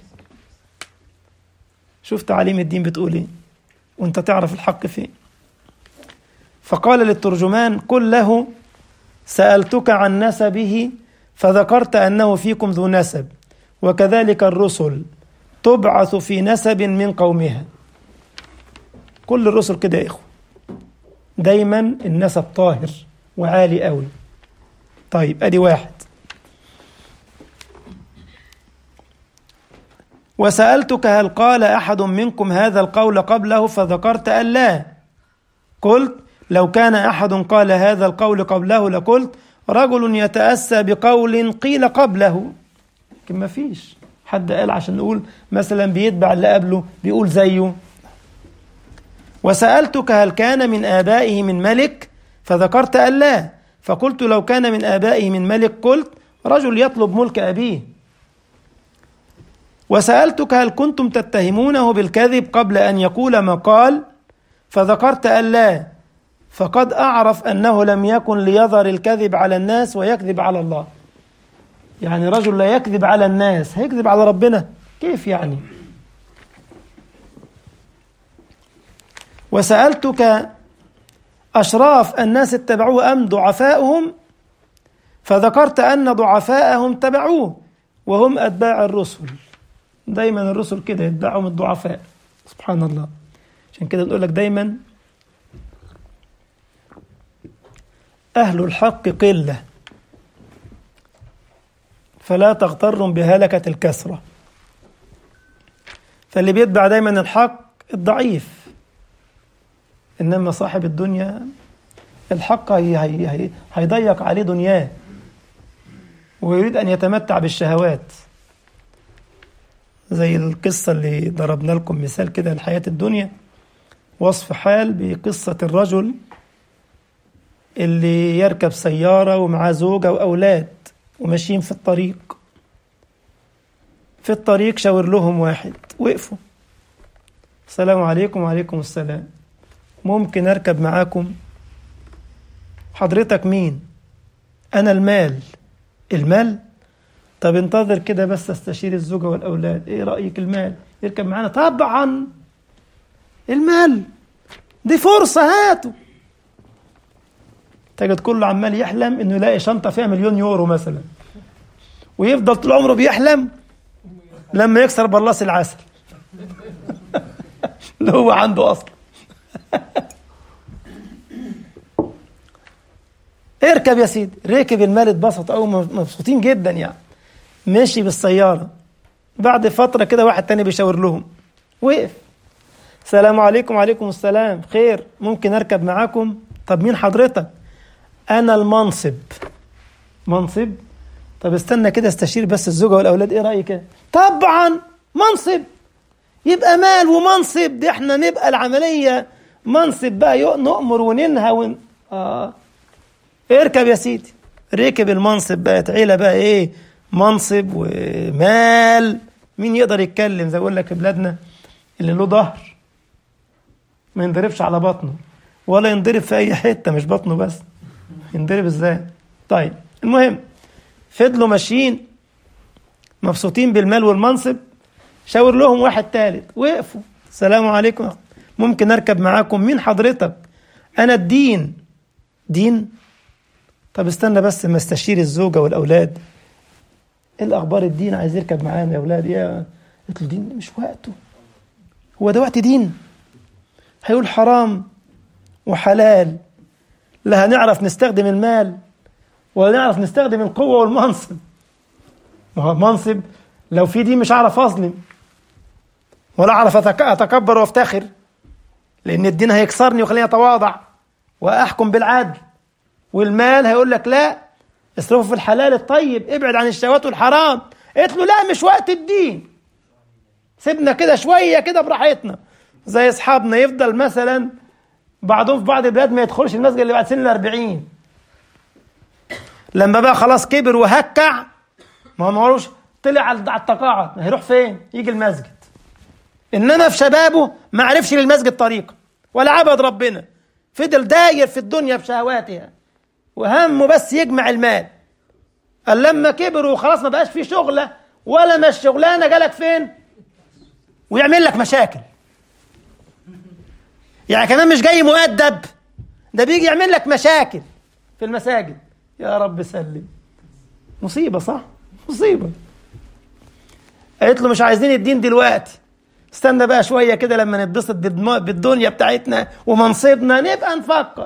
شوف تعاليم الدين بتقول ايه وانت تعرف الحق فين فقال للترجمان قل له سألتك عن نسبه فذكرت أنه فيكم ذو نسب وكذلك الرسل تبعث في نسب من قومها كل الرسل كده يا إخوة دايما النسب طاهر وعالي قوي طيب ادي واحد وسألتك هل قال أحد منكم هذا القول قبله فذكرت أن لا قلت لو كان أحد قال هذا القول قبله لقلت رجل يتأسى بقول قيل قبله لكن ما فيش حد قال عشان نقول مثلا بيتبع اللي قبله بيقول زيه وسألتك هل كان من آبائه من ملك فذكرت أن لا فقلت لو كان من آبائه من ملك قلت رجل يطلب ملك أبيه وسألتك هل كنتم تتهمونه بالكذب قبل أن يقول ما قال فذكرت أن لا فقد أعرف أنه لم يكن ليظهر الكذب على الناس ويكذب على الله يعني رجل لا يكذب على الناس هيكذب على ربنا كيف يعني وسألتك أشراف الناس اتبعوه أم ضعفاؤهم فذكرت أن ضعفاءهم تبعوه وهم أتباع الرسل دايما الرسل كده يتبعهم الضعفاء سبحان الله عشان كده نقول لك دايما أهل الحق قلة فلا تغترهم بهلكة الكسرة فاللي بيتبع دايما الحق الضعيف إنما صاحب الدنيا الحق هي هي هي هيضيق عليه دنياه ويريد أن يتمتع بالشهوات زي القصة اللي ضربنا لكم مثال كده لحياة الدنيا وصف حال بقصة الرجل اللي يركب سيارة ومعاه زوجة وأولاد وماشيين في الطريق في الطريق شاور لهم واحد وقفوا السلام عليكم وعليكم السلام ممكن أركب معاكم حضرتك مين أنا المال المال طب انتظر كده بس استشير الزوجة والأولاد ايه رأيك المال يركب معانا طبعا المال دي فرصة هاتوا تجد كله عمال يحلم انه يلاقي شنطة فيها مليون يورو مثلا ويفضل طول عمره بيحلم لما يكسر بلاص العسل اللي هو عنده اصلا اركب يا سيدي ركب المال اتبسط قوي مبسوطين جدا يعني ماشي بالسيارة بعد فترة كده واحد تاني بيشاور لهم وقف السلام عليكم وعليكم السلام خير ممكن اركب معاكم طب مين حضرتك انا المنصب منصب طب استنى كده استشير بس الزوجة والاولاد ايه رأيك طبعا منصب يبقى مال ومنصب دي احنا نبقى العملية منصب بقى نؤمر وننهى ون... اه اركب يا سيدي ركب المنصب بقت عيلة بقى ايه منصب ومال مين يقدر يتكلم زي بقول لك في بلادنا اللي له ظهر ما ينضربش على بطنه ولا ينضرب في اي حته مش بطنه بس ينضرب ازاي طيب المهم فضلوا ماشيين مبسوطين بالمال والمنصب شاور لهم واحد ثالث وقفوا السلام عليكم ممكن اركب معاكم مين حضرتك انا الدين دين طب استنى بس ما استشير الزوجة والأولاد ايه الأخبار الدين عايز يركب معانا يا أولاد يا قلت له دين مش وقته هو ده وقت دين هيقول حرام وحلال لا هنعرف نستخدم المال ولا نعرف نستخدم القوة والمنصب ما هو منصب لو في دي مش هعرف أظلم ولا أعرف أتكبر وأفتخر لأن الدين هيكسرني ويخليني أتواضع وأحكم بالعدل والمال هيقول لك لا اصرفه في الحلال الطيب ابعد عن الشهوات والحرام قلت له لا مش وقت الدين سيبنا كده شوية كده براحتنا زي أصحابنا يفضل مثلا بعضهم في بعض البلاد ما يدخلش المسجد اللي بعد سن الأربعين لما بقى خلاص كبر وهكع ما هو مالوش طلع على التقاعد هيروح فين؟ يجي المسجد انما في شبابه ما عرفش للمسجد طريقه ولا عبد ربنا فضل داير في الدنيا بشهواتها وهمه بس يجمع المال قال لما كبر وخلاص ما بقاش في شغله ولا ما الشغلانه جالك فين؟ ويعمل لك مشاكل يعني كمان مش جاي مؤدب ده بيجي يعمل لك مشاكل في المساجد يا رب سلم مصيبه صح؟ مصيبه قالت له مش عايزين الدين دلوقتي استنى بقى شوية كده لما نتبسط بالدنيا بتاعتنا ومنصبنا نبقى نفكر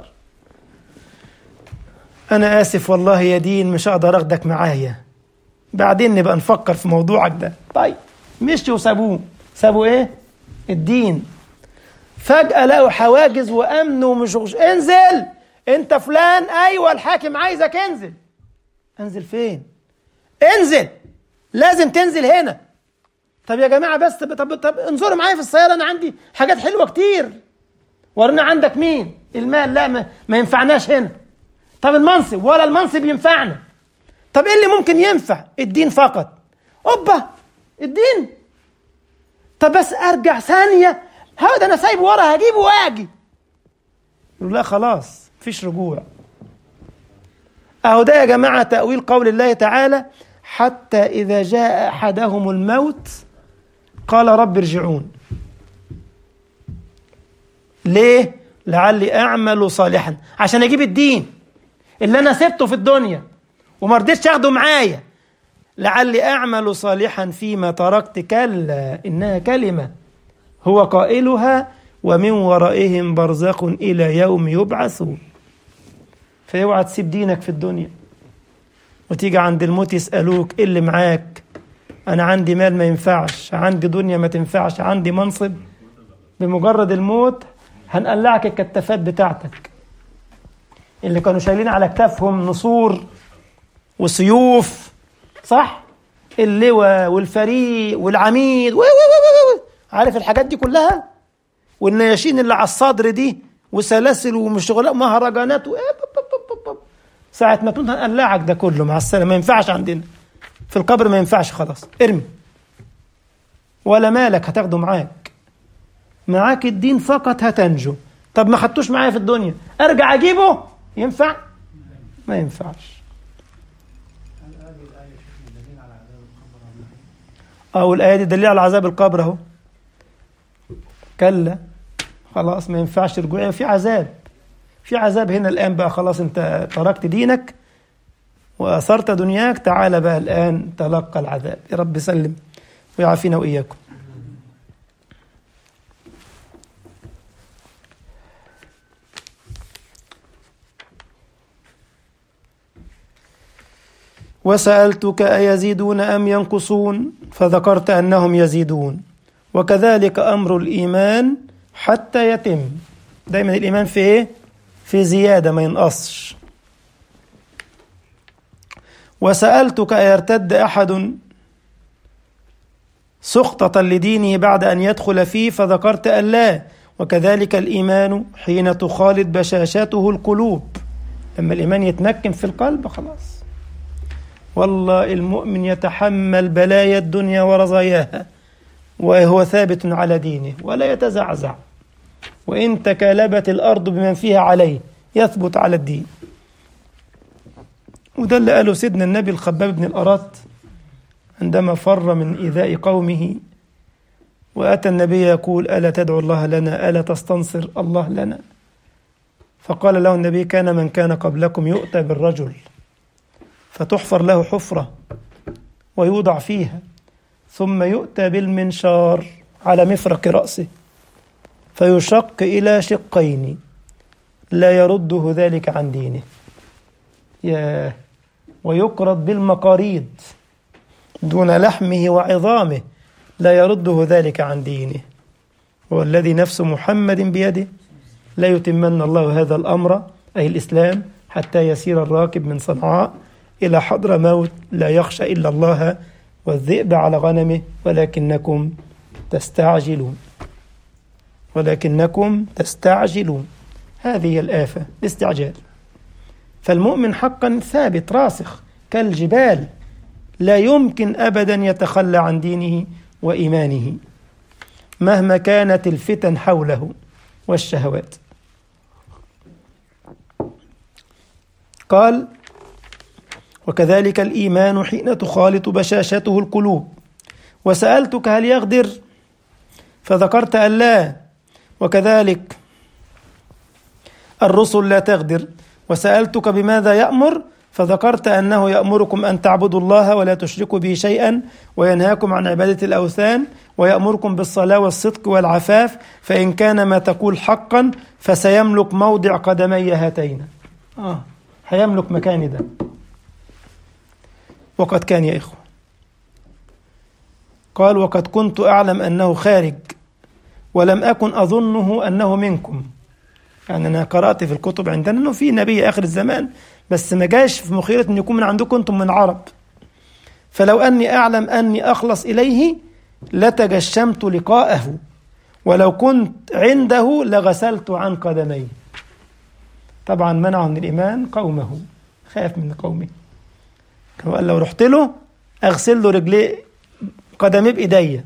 أنا آسف والله يا دين مش هقدر أخدك معايا بعدين نبقى نفكر في موضوعك ده طيب مشي وسابوه سابوا إيه؟ الدين فجأة لقوا حواجز وأمن ومش انزل أنت فلان أيوة الحاكم عايزك انزل انزل فين؟ انزل لازم تنزل هنا طب يا جماعه بس طب طب انظروا معايا في السياره انا عندي حاجات حلوه كتير ورنا عندك مين المال لا ما, ما ينفعناش هنا طب المنصب ولا المنصب ينفعنا طب ايه اللي ممكن ينفع الدين فقط اوبا الدين طب بس ارجع ثانيه هذا انا سايبه ورا هجيبه واجي يقول لا خلاص مفيش رجوع اهو ده يا جماعه تاويل قول الله تعالى حتى اذا جاء احدهم الموت قال رب ارجعون ليه لعلي اعمل صالحا عشان اجيب الدين اللي انا سبته في الدنيا وما رضيتش اخده معايا لعلي اعمل صالحا فيما تركت كلا انها كلمه هو قائلها ومن ورائهم برزخ الى يوم يبعثون فاوعى تسيب دينك في الدنيا وتيجي عند الموت يسالوك ايه اللي معاك انا عندي مال ما ينفعش عندي دنيا ما تنفعش عندي منصب بمجرد الموت هنقلعك الكتافات بتاعتك اللي كانوا شايلين على كتافهم نصور وسيوف صح اللواء والفريق والعميد و و و عارف الحاجات دي كلها والنياشين اللي على الصدر دي وسلاسل ومشغلات مهرجانات و ساعة ما تموت هنقلعك ده كله مع السلامة ما ينفعش عندنا في القبر ما ينفعش خلاص ارمي ولا مالك هتاخده معاك معاك الدين فقط هتنجو طب ما خدتوش معايا في الدنيا ارجع اجيبه ينفع ما ينفعش أو الآية دي دليل على عذاب القبر أهو كلا خلاص ما ينفعش رجوع في عذاب في عذاب هنا الآن بقى خلاص أنت تركت دينك وأثرت دنياك تعال بقى الآن تلقى العذاب يا رب سلم ويعافينا وإياكم وسألتك أيزيدون أم ينقصون فذكرت أنهم يزيدون وكذلك أمر الإيمان حتى يتم دايما الإيمان في إيه؟ في زيادة ما ينقصش وسألتك أيرتد أحد سخطة لدينه بعد أن يدخل فيه فذكرت أن لا وكذلك الإيمان حين تخالط بشاشته القلوب لما الإيمان يتمكن في القلب خلاص والله المؤمن يتحمل بلايا الدنيا ورزاياها وهو ثابت على دينه ولا يتزعزع وإن تكالبت الأرض بمن فيها عليه يثبت على الدين وده اللي قاله سيدنا النبي الخباب بن الأرات عندما فر من إيذاء قومه وأتى النبي يقول ألا تدعو الله لنا ألا تستنصر الله لنا فقال له النبي كان من كان قبلكم يؤتى بالرجل فتحفر له حفرة ويوضع فيها ثم يؤتى بالمنشار على مفرق رأسه فيشق إلى شقين لا يرده ذلك عن دينه ياه ويقرض بالمقاريض دون لحمه وعظامه لا يرده ذلك عن دينه والذي نفس محمد بيده لا يتمن الله هذا الأمر أي الإسلام حتى يسير الراكب من صنعاء إلى حضر موت لا يخشى إلا الله والذئب على غنمه ولكنكم تستعجلون ولكنكم تستعجلون هذه هي الآفة الاستعجال فالمؤمن حقا ثابت راسخ كالجبال لا يمكن أبدا يتخلى عن دينه وإيمانه مهما كانت الفتن حوله والشهوات قال وكذلك الإيمان حين تخالط بشاشته القلوب وسألتك هل يغدر فذكرت أن لا وكذلك الرسل لا تغدر وسألتك بماذا يأمر فذكرت أنه يأمركم أن تعبدوا الله ولا تشركوا به شيئا وينهاكم عن عبادة الأوثان ويأمركم بالصلاة والصدق والعفاف فإن كان ما تقول حقا فسيملك موضع قدمي هاتين آه هيملك مكاني ده وقد كان يا إخوة قال وقد كنت أعلم أنه خارج ولم أكن أظنه أنه منكم يعني أنا قرأت في الكتب عندنا أنه في نبي آخر الزمان بس ما جاش في مخيلة أن يكون من عندكم أنتم من عرب فلو أني أعلم أني أخلص إليه لتجشمت لقاءه ولو كنت عنده لغسلت عن قدميه طبعا منعه من الإيمان قومه خاف من قومه كما قال لو رحت له أغسل له رجليه قدميه بإيديا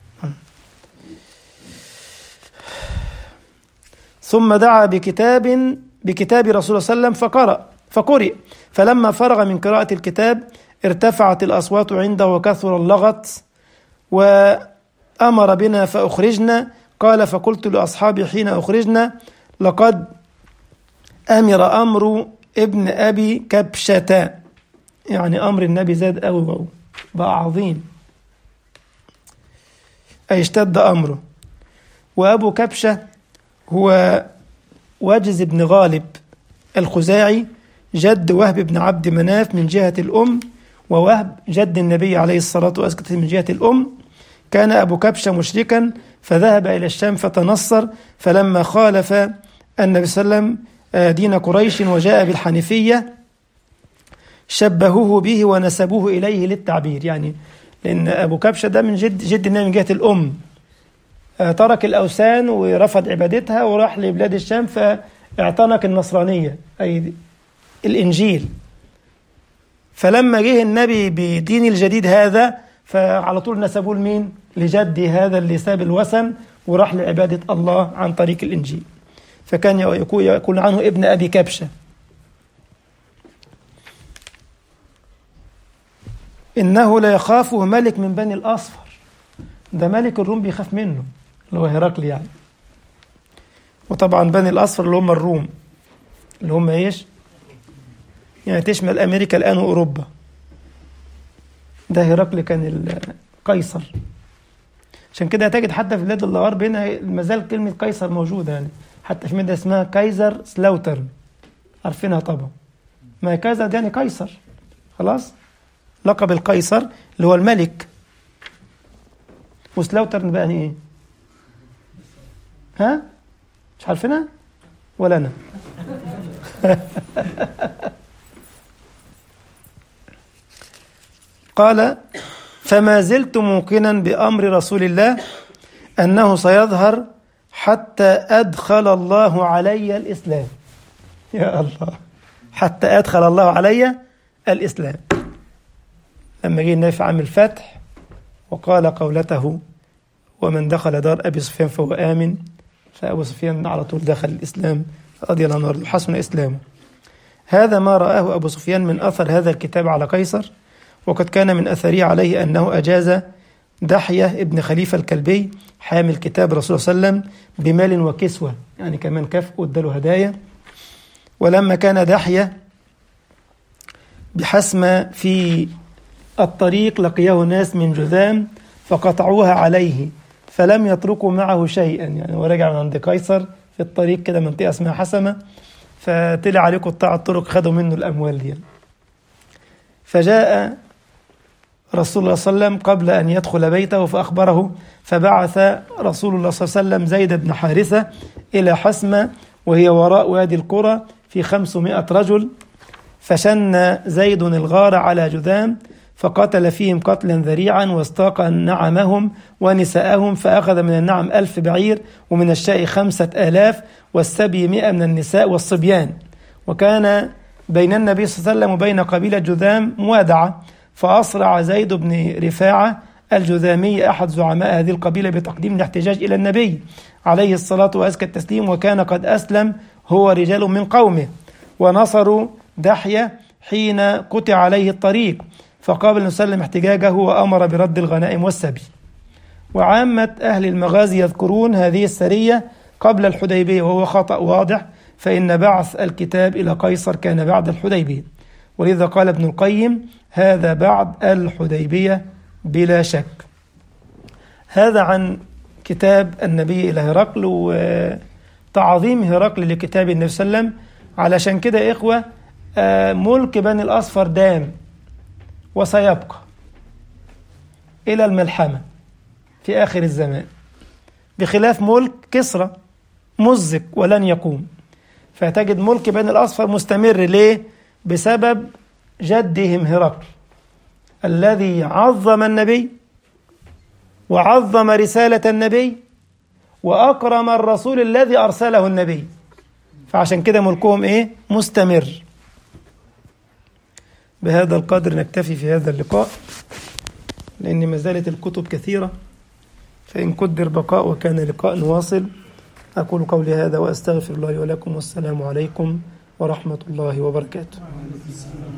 ثم دعا بكتاب بكتاب رسول الله صلى الله عليه وسلم فقرأ فقرئ فلما فرغ من قراءة الكتاب ارتفعت الأصوات عنده وكثر اللغط وأمر بنا فأخرجنا قال فقلت لأصحابي حين أخرجنا لقد أمر أمر ابن أبي كبشة يعني أمر النبي زاد أوي بقى عظيم أي اشتد أمره وأبو كبشة هو وجز بن غالب الخزاعي جد وهب بن عبد مناف من جهة الأم ووهب جد النبي عليه الصلاة والسلام من جهة الأم كان أبو كبشة مشركا فذهب إلى الشام فتنصر فلما خالف النبي صلى الله عليه وسلم دين قريش وجاء بالحنيفية شبهوه به ونسبوه إليه للتعبير يعني لأن أبو كبشة ده من جد جد النبي من جهة الأم ترك الأوثان ورفض عبادتها وراح لبلاد الشام فاعتنق النصرانية أي الإنجيل فلما جه النبي بدين الجديد هذا فعلى طول نسبوه لمين؟ لجدي هذا اللي ساب الوثن وراح لعبادة الله عن طريق الإنجيل فكان يقول عنه ابن أبي كبشة إنه لا يخافه ملك من بني الأصفر ده ملك الروم بيخاف منه اللي هو هرقل يعني وطبعا بني الأصفر اللي هم الروم اللي هم إيش يعني تشمل أمريكا الآن وأوروبا ده هرقل كان القيصر عشان كده هتجد حتى في بلاد الغرب هنا ما زال كلمة قيصر موجودة يعني حتى في مدينة اسمها كايزر سلاوتر عارفينها طبعا ما كايزر ده يعني قيصر خلاص لقب القيصر اللي هو الملك وسلاوتر بقى يعني ايه ها مش عارفينها ولا انا قال فما زلت موقنا بامر رسول الله انه سيظهر حتى ادخل الله علي الاسلام يا الله حتى ادخل الله علي الاسلام لما جه النبي في عام الفتح وقال قولته ومن دخل دار ابي سفيان فهو امن فابو سفيان على طول دخل الاسلام رضي الله عنه حسن اسلامه هذا ما رآه أبو سفيان من أثر هذا الكتاب على قيصر وقد كان من أثره عليه أنه أجاز دحية ابن خليفة الكلبي حامل كتاب رسول الله صلى الله عليه وسلم بمال وكسوة يعني كمان كف اداله هدايا ولما كان دحية بحسمة في الطريق لقيه ناس من جذام فقطعوها عليه فلم يتركوا معه شيئا يعني ورجع من عند قيصر في الطريق كده منطقة اسمها حسمة فطلع عليه قطاع الطرق خدوا منه الأموال دي فجاء رسول الله صلى الله عليه وسلم قبل أن يدخل بيته فأخبره فبعث رسول الله صلى الله عليه وسلم زيد بن حارثة إلى حسمة وهي وراء وادي القرى في خمسمائة رجل فشن زيد الغار على جذام فقتل فيهم قتلا ذريعا واستاق نعمهم ونساءهم فأخذ من النعم ألف بعير ومن الشاء خمسة آلاف والسبي مئة من النساء والصبيان وكان بين النبي صلى الله عليه وسلم وبين قبيلة جذام موادعة فأسرع زيد بن رفاعة الجذامي أحد زعماء هذه القبيلة بتقديم الاحتجاج إلى النبي عليه الصلاة وأزكى التسليم وكان قد أسلم هو رجال من قومه ونصروا دحية حين قطع عليه الطريق فقابل نسلم احتجاجه وأمر برد الغنائم والسبي وعامة أهل المغازي يذكرون هذه السرية قبل الحديبية وهو خطأ واضح فإن بعث الكتاب إلى قيصر كان بعد الحديبية ولذا قال ابن القيم هذا بعد الحديبية بلا شك هذا عن كتاب النبي إلى هرقل وتعظيم هرقل لكتاب النبي صلى الله عليه وسلم علشان كده يا إخوة ملك بني الأصفر دام وسيبقى إلى الملحمة في آخر الزمان بخلاف ملك كسرى مزق ولن يقوم فتجد ملك بني الأصفر مستمر ليه؟ بسبب جدهم هرقل الذي عظم النبي وعظم رسالة النبي وأكرم الرسول الذي أرسله النبي فعشان كده ملكهم إيه؟ مستمر بهذا القدر نكتفي في هذا اللقاء لأن ما زالت الكتب كثيرة فإن قدر بقاء وكان لقاء نواصل أقول قولي هذا وأستغفر الله ولكم والسلام عليكم ورحمة الله وبركاته